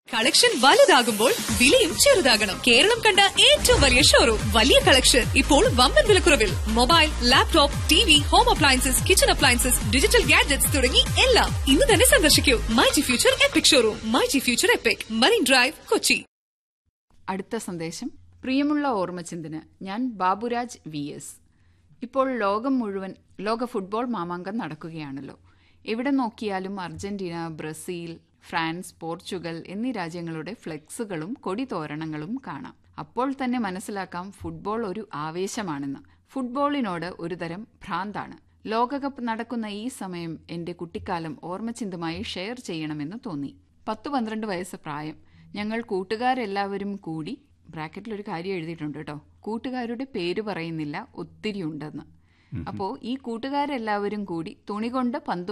collection വലുതാകുമ്പോൾ വിലയും ചെറുതാകണം കേരളം കണ്ട ഏറ്റവും വലിയ ഷോറൂം വലിയ കളക്ഷൻ ഇപ്പോൾ വമ്പൻ വിലക്കുറവിൽ mobile laptop T V home appliances kitchen appliances digital gadgets തുടങ്ങി എല്ലാം ഇന്ന് തന്നെ സന്ദർശിക്കൂ my G future epic showroom my G future epic marine drive Kochi അടുത്ത സന്ദേശം പ്രിയമുള്ള ഓർമ്മചിന്തന് ഞാൻ ബാബുരാജ് വി എസ് ഇപ്പോൾ ലോകം മുഴുവൻ ലോക ഫുട്ബോൾ മാമാങ്കം നടക്കുകയാണല്ലോ എവിടെ നോക്കിയാലും അർജന്റീന ബ്രസീൽ ഫ്രാൻസ് പോർച്ചുഗൽ എന്നീ രാജ്യങ്ങളുടെ ഫ്ലെക്സുകളും കൊടിതോരണങ്ങളും കാണാം അപ്പോൾ തന്നെ മനസ്സിലാക്കാം ഫുട്ബോൾ ഒരു ആവേശമാണെന്ന് ഫുട്ബോളിനോട് ഒരുതരം ഭ്രാന്താണ് ലോകകപ്പ് നടക്കുന്ന ഈ സമയം എന്റെ കുട്ടിക്കാലം ഓർമ്മചിന്തമായി ഷെയർ ചെയ്യണമെന്ന് തോന്നി പത്തു പന്ത്രണ്ട് വയസ്സ് പ്രായം ഞങ്ങൾ കൂട്ടുകാരെല്ലാവരും കൂടി ബ്രാക്കറ്റിൽ ഒരു കാര്യം എഴുതിയിട്ടുണ്ട് കേട്ടോ കൂട്ടുകാരുടെ പേര് പറയുന്നില്ല ഒത്തിരി ഉണ്ടെന്ന് അപ്പോൾ ഈ കൂട്ടുകാരെല്ലാവരും കൂടി തുണി കൊണ്ട് പന്ത്